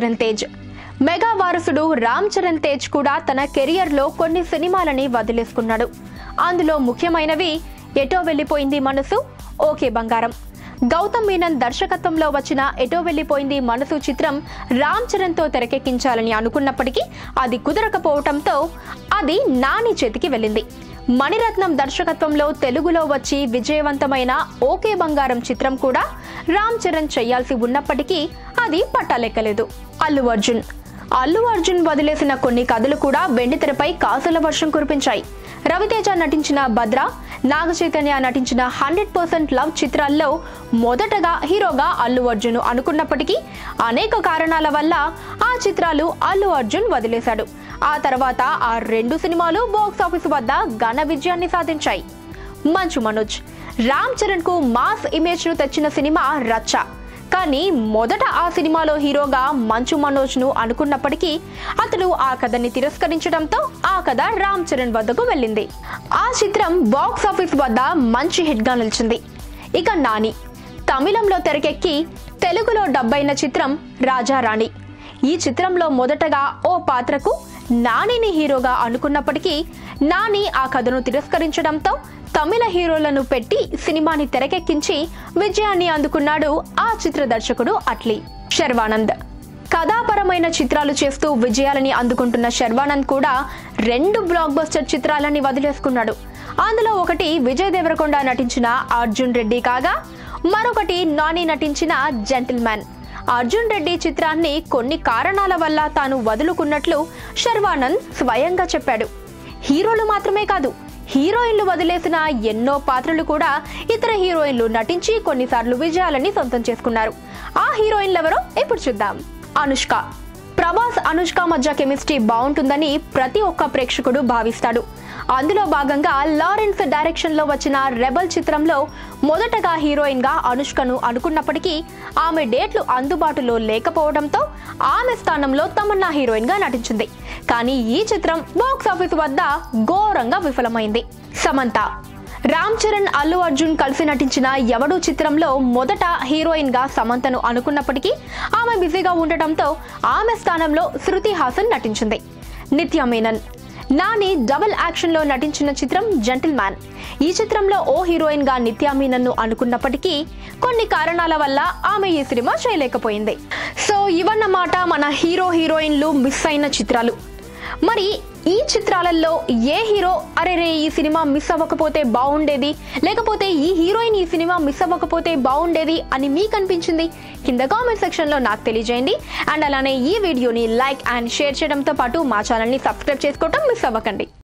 Charan Tej mega వారసుడు రామ్ చరణ్ తేజ్ కూడా తన కెరియర్లో కొన్ని సినిమాలని వదిలేసుకున్నాడు అందులో ముఖ్యమైనవి ఎటో వెళ్ళిపోయింది మనసు ఓకే బంగారం గౌతమ్ మీనన్ దర్శకత్వంలో వచ్చిన ఎటో వెళ్ళిపోయింది మనసు చిత్రం రామ్ చరణ్తో తెరకెక్కించాలని అనుకున్నప్పటికీ అది కుదరకపోవటంతో అది నాని చేతికి వెళ్ళింది మణిరత్నం దర్శకత్వంలో తెలుగులో వచ్చి విజయవంతమైన ఓకే బంగారం చిత్రం కూడా రామ్ చరణ్ చేయాల్సి ఉన్నప్పటికీ అది పట్టాలెక్కలేదు అల్లు అర్జున్ అల్లు అర్జున్ వదిలేసిన కొన్ని కథలు కూడా వెండితెరపై కాసుల వర్షం కురిపించాయి రవితేజ నటించిన భద్ర నాగ చైతన్య నటించిన హండ్రెడ్ పర్సెంట్ లవ్ చిత్రాల్లో మొదటగా హీరోగా అల్లు అర్జున్ అనుకున్నప్పటికీ అనేక కారణాల వల్ల ఆ చిత్రాలు అల్లు అర్జున్ వదిలేశాడు ఆ తర్వాత ఆ రెండు సినిమాలు బాక్స్ ఆఫీస్ వద్ద ఘన విజయాన్ని సాధించాయి మంచు మనోజ్ రామ్ చరణ్ కు మాస్ ఇమేజ్ ను తెచ్చిన సినిమా రచ్చ కానీ మొదట ఆ సినిమాలో హీరోగా మంచు మనోజ్ ను అనుకున్నప్పటికీ అతడు ఆ కథని తిరస్కరించడంతో ఆ కథ రామ్ చరణ్ వద్దకు వెళ్ళింది ఆ చిత్రం బాక్స్ ఆఫీస్ వద్ద మంచి హిట్ గా నిలిచింది ఇక నాని తమిళంలో తెరకెక్కి తెలుగులో డబ్బైన చిత్రం రాజారాణి ఈ చిత్రంలో మొదటగా ఓ పాత్రకు నానిని హీరోగా అనుకున్నప్పటికీ నాని ఆ కథను తిరస్కరించడంతో తమిళ హీరోలను పెట్టి సినిమాని తెరకెక్కించి విజయాన్ని అందుకున్నాడు ఆ చిత్ర దర్శకుడు అట్లీ శర్వానంద్ కథాపరమైన చిత్రాలు చేస్తూ విజయాలని అందుకుంటున్న శర్వానంద్ కూడా రెండు బ్లాక్ బస్టర్ చిత్రాలని వదిలేసుకున్నాడు అందులో ఒకటి విజయ్ దేవరకొండ నటించిన అర్జున్ రెడ్డి కాగా మరొకటి నాని నటించిన జెంటిల్ మ్యాన్ అర్జున్ రెడ్డి చిత్రాన్ని కొన్ని కారణాల వల్ల తాను వదులుకున్నట్లు శర్వానంద్ స్వయంగా చెప్పాడు హీరోలు మాత్రమే కాదు హీరోయిన్లు వదిలేసిన ఎన్నో పాత్రలు కూడా ఇతర హీరోయిన్లు నటించి కొన్నిసార్లు విజయాలని సొంతం చేసుకున్నారు ఆ హీరోయిన్లు ఎవరో ఇప్పుడు చూద్దాం అనుష్క ప్రభాస్ అనుష్క మధ్య కెమిస్ట్రీ బాగుంటుందని ప్రతి ఒక్క ప్రేక్షకుడు భావిస్తాడు అందులో భాగంగా లారెన్స్ డైరెక్షన్ లో వచ్చిన రెబల్ చిత్రంలో మొదటగా హీరోయిన్ గా అనుష్కను అనుకున్నప్పటికీ ఆమె డేట్లు అందుబాటులో లేకపోవడంతో ఆమె స్థానంలో తమన్నా హీరోయిన్ గా నటించింది కానీ ఈ చిత్రం బాక్స్ ఆఫీస్ వద్ద ఘోరంగా విఫలమైంది సమంత రామ్ చరణ్ అల్లు అర్జున్ కలిసి నటించిన ఎవడు చిత్రంలో మొదట హీరోయిన్ గా సమంతను అనుకున్నప్పటికీ ఆమె బిజీగా ఉండటంతో ఆమె స్థానంలో శృతి హాసన్ నటించింది నిత్య మేనన్ నాని డబుల్ యాక్షన్ లో నటించిన చిత్రం జెంటిల్ మ్యాన్ ఈ చిత్రంలో ఓ హీరోయిన్ గా నిత్యా మీనన్ ను అనుకున్నప్పటికీ కొన్ని కారణాల వల్ల ఆమె ఈ సినిమా చేయలేకపోయింది సో ఇవన్నమాట మన హీరో హీరోయిన్లు మిస్ అయిన చిత్రాలు మరి ఈ చిత్రాలలో ఏ హీరో అరే రే ఈ సినిమా మిస్ అవ్వకపోతే బాగుండేది లేకపోతే ఈ హీరోయిన్ ఈ సినిమా మిస్ అవ్వకపోతే బాగుండేది అని మీకు అనిపించింది కింద కామెంట్ సెక్షన్లో నాకు తెలియజేయండి అండ్ అలానే ఈ వీడియోని లైక్ అండ్ షేర్ చేయడంతో పాటు మా ఛానల్ని సబ్స్క్రైబ్ చేసుకోవటం మిస్ అవ్వకండి